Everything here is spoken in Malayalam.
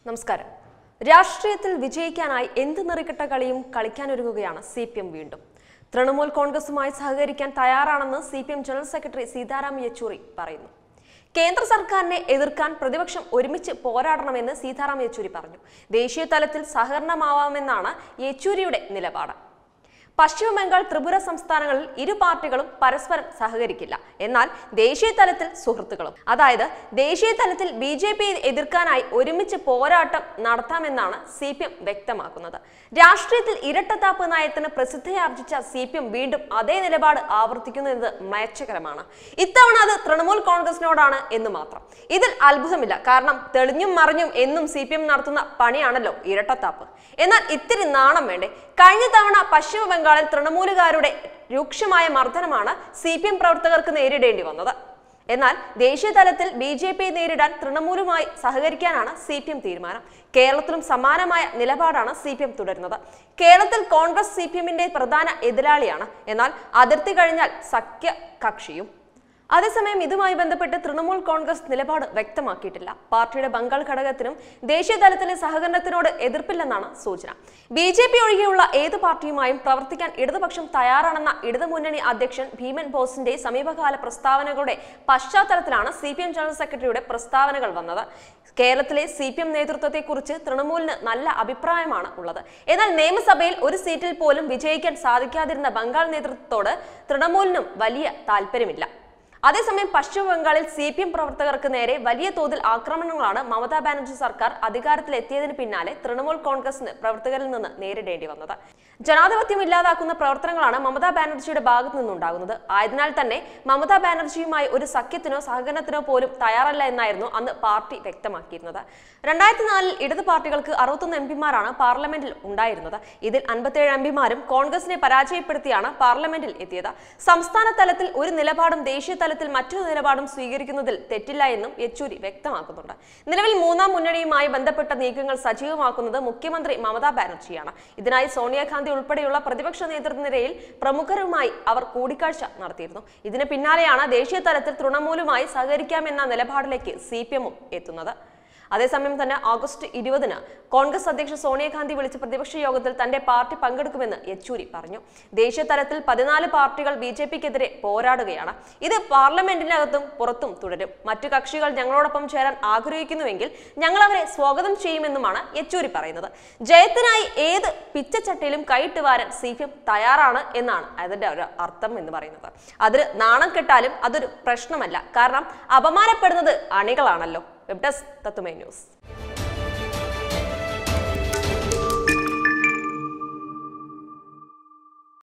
നമസ്കാരം രാഷ്ട്രീയത്തിൽ വിജയിക്കാനായി എന്ത് നിറിക്കട്ട കളിയും കളിക്കാനൊരുങ്ങുകയാണ് സി പി എം വീണ്ടും തൃണമൂൽ കോൺഗ്രസുമായി സഹകരിക്കാൻ തയ്യാറാണെന്ന് C P M general secretary Sitaram Yechury പറയുന്നു കേന്ദ്ര സർക്കാരിനെ എതിർക്കാൻ പ്രതിപക്ഷം ഒരുമിച്ച് പോരാടണമെന്ന് സീതാറാം യെച്ചൂരി പറഞ്ഞു ദേശീയ തലത്തിൽ സഹകരണമാവാമെന്നാണ് യെച്ചൂരിയുടെ നിലപാട് പശ്ചിമ ബംഗാൾ ത്രിപുര സംസ്ഥാനങ്ങളിൽ ഇരു പാർട്ടികളും പരസ്പരം സഹകരിക്കില്ല എന്നാൽ ദേശീയ തലത്തിൽ സുഹൃത്തുക്കളും അതായത് ദേശീയ തലത്തിൽ ബി ജെ പി എതിർക്കാനായി ഒരുമിച്ച് പോരാട്ടം നടത്താമെന്നാണ് സി പി എം വ്യക്തമാക്കുന്നത് രാഷ്ട്രീയത്തിൽ ഇരട്ടത്താപ്പ് നയത്തിന് പ്രസിദ്ധിയാർജിച്ച സി പി എം വീണ്ടും അതേ നിലപാട് ആവർത്തിക്കുന്നത് മെച്ചകരമാണ് ഇത്തവണ അത് തൃണമൂൽ കോൺഗ്രസിനോടാണ് എന്ന് മാത്രം ഇതിൽ അത്ഭുതമില്ല കാരണം തെളിഞ്ഞും മറിഞ്ഞും എന്നും സി പി എം നടത്തുന്ന പണിയാണല്ലോ ഇരട്ടത്താപ്പ് എന്നാൽ ഇത്തിരി നാണം വേണ്ടേ കഴിഞ്ഞ തവണ പശ്ചിമ ബംഗാളിൽ തൃണമൂലുകാരുടെ രൂക്ഷമായ മർദ്ദനമാണ് സി പി എം പ്രവർത്തകർക്ക് നേരിടേണ്ടി വന്നത് എന്നാൽ ദേശീയ തലത്തിൽ ബി ജെ പി നേരിടാൻ തൃണമൂലുമായി സഹകരിക്കാനാണ് സി പി എം തീരുമാനം കേരളത്തിലും സമാനമായ നിലപാടാണ് സി പി എം തുടരുന്നത് കേരളത്തിൽ കോൺഗ്രസ് സി പി എമ്മിന്റെ പ്രധാന എതിരാളിയാണ് എന്നാൽ അതിർത്തി കഴിഞ്ഞാൽ സഖ്യ കക്ഷിയും അതേസമയം ഇതുമായി ബന്ധപ്പെട്ട് തൃണമൂൽ കോൺഗ്രസ് നിലപാട് വ്യക്തമാക്കിയിട്ടില്ല പാർട്ടിയുടെ ബംഗാൾ ഘടകത്തിനും ദേശീയ തലത്തിലെ സഹകരണത്തിനോട് എതിർപ്പില്ലെന്നാണ് സൂചന ബി ജെ പി ഒഴികെയുള്ള ഏത് പാർട്ടിയുമായും പ്രവർത്തിക്കാൻ ഇടതുപക്ഷം തയ്യാറാണെന്ന ഇടതുമുന്നണി അധ്യക്ഷൻ ഭീമൻ ബോസിന്റെ സമീപകാല പ്രസ്താവനകളുടെ പശ്ചാത്തലത്തിലാണ് സി പി എം ജനറൽ സെക്രട്ടറിയുടെ പ്രസ്താവനകൾ വന്നത് കേരളത്തിലെ സി പി എം നേതൃത്വത്തെക്കുറിച്ച് തൃണമൂലിന് നല്ല അഭിപ്രായമാണ് ഉള്ളത് എന്നാൽ നിയമസഭയിൽ ഒരു സീറ്റിൽ പോലും വിജയിക്കാൻ സാധിക്കാതിരുന്ന ബംഗാൾ നേതൃത്വത്തോട് തൃണമൂലിനും വലിയ താല്പര്യമില്ല അതേസമയം പശ്ചിമ ബംഗാളിൽ സി പി എം പ്രവർത്തകർക്ക് നേരെ വലിയ തോതിൽ ആക്രമണങ്ങളാണ് മമതാ ബാനർജി സർക്കാർ അധികാരത്തിലെത്തിയതിന് പിന്നാലെ തൃണമൂൽ കോൺഗ്രസിന് പ്രവർത്തകരിൽ നിന്ന് നേരിടേണ്ടി വന്നത് ജനാധിപത്യം ഇല്ലാതാക്കുന്ന പ്രവർത്തനങ്ങളാണ് മമതാ ബാനർജിയുടെ ഭാഗത്തു നിന്നുണ്ടാകുന്നത് ആയതിനാൽ തന്നെ മമതാ ബാനർജിയുമായി ഒരു സഖ്യത്തിനോ സഹകരണത്തിനോ പോലും തയ്യാറല്ല എന്നായിരുന്നു അന്ന് പാർട്ടി വ്യക്തമാക്കിയിരുന്നത് രണ്ടായിരത്തി നാലിൽ ഇടത് പാർട്ടികൾക്ക് അറുപത്തൊന്ന് എം പിമാരാണ് പാർലമെന്റിൽ ഉണ്ടായിരുന്നത് ഇതിൽ അൻപത്തേഴ് എം പിമാരും കോൺഗ്രസിനെ പരാജയപ്പെടുത്തിയാണ് പാർലമെന്റിൽ എത്തിയത് സംസ്ഥാന തലത്തിൽ ഒരു നിലപാടും ദേശീയ തലത്തിൽ മറ്റൊരു നിലപാടും സ്വീകരിക്കുന്നതിൽ തെറ്റില്ല എന്നും യെച്ചൂരി വ്യക്തമാക്കുന്നുണ്ട് നിലവിൽ മൂന്നാം മുന്നണിയുമായി ബന്ധപ്പെട്ട നീക്കങ്ങൾ സജീവമാക്കുന്നത് മുഖ്യമന്ത്രി മമതാ ബാനർജിയാണ് ഇതിനായി സോണിയാഗാന്ധി ഉൾപ്പെടെയുള്ള പ്രതിപക്ഷ നേതൃനിരയിൽ പ്രമുഖരുമായി അവർ കൂടിക്കാഴ്ച നടത്തിയിരുന്നു ഇതിന് പിന്നാലെയാണ് ദേശീയ തലത്തിൽ തൃണമൂലുമായി സഹകരിക്കാമെന്ന നിലപാടിലേക്ക് സി പി എമ്മും എത്തുന്നത് അതേസമയം തന്നെ ഓഗസ്റ്റ് ഇരുപതിന് കോൺഗ്രസ് അധ്യക്ഷ സോണിയാഗാന്ധി വിളിച്ച പ്രതിപക്ഷ യോഗത്തിൽ തന്റെ പാർട്ടി പങ്കെടുക്കുമെന്ന് യെച്ചൂരി പറഞ്ഞു ദേശീയ തലത്തിൽ പതിനാല് പാർട്ടികൾ ബി ജെ പിക്കെതിരെ പോരാടുകയാണ് ഇത് പാർലമെന്റിനകത്തും പുറത്തും തുടരും മറ്റു കക്ഷികൾ ഞങ്ങളോടൊപ്പം ചേരാൻ ആഗ്രഹിക്കുന്നുവെങ്കിൽ ഞങ്ങൾ അവരെ സ്വാഗതം ചെയ്യുമെന്നുമാണ് യെച്ചൂരി പറയുന്നത് ജയത്തിനായി ഏത് പിച്ചച്ചട്ടിയിലും കൈയിട്ട് വാരാൻ സി പി എം തയ്യാറാണ് എന്നാണ് അതിന്റെ ഒരു അർത്ഥം എന്ന് പറയുന്നത് അതിന് നാണം കെട്ടാലും അതൊരു പ്രശ്നമല്ല കാരണം അപമാനപ്പെടുന്നത് അണികളാണല്ലോ വെബ് ഡെസ്ക് തത്തുമൈ ന്യൂസ്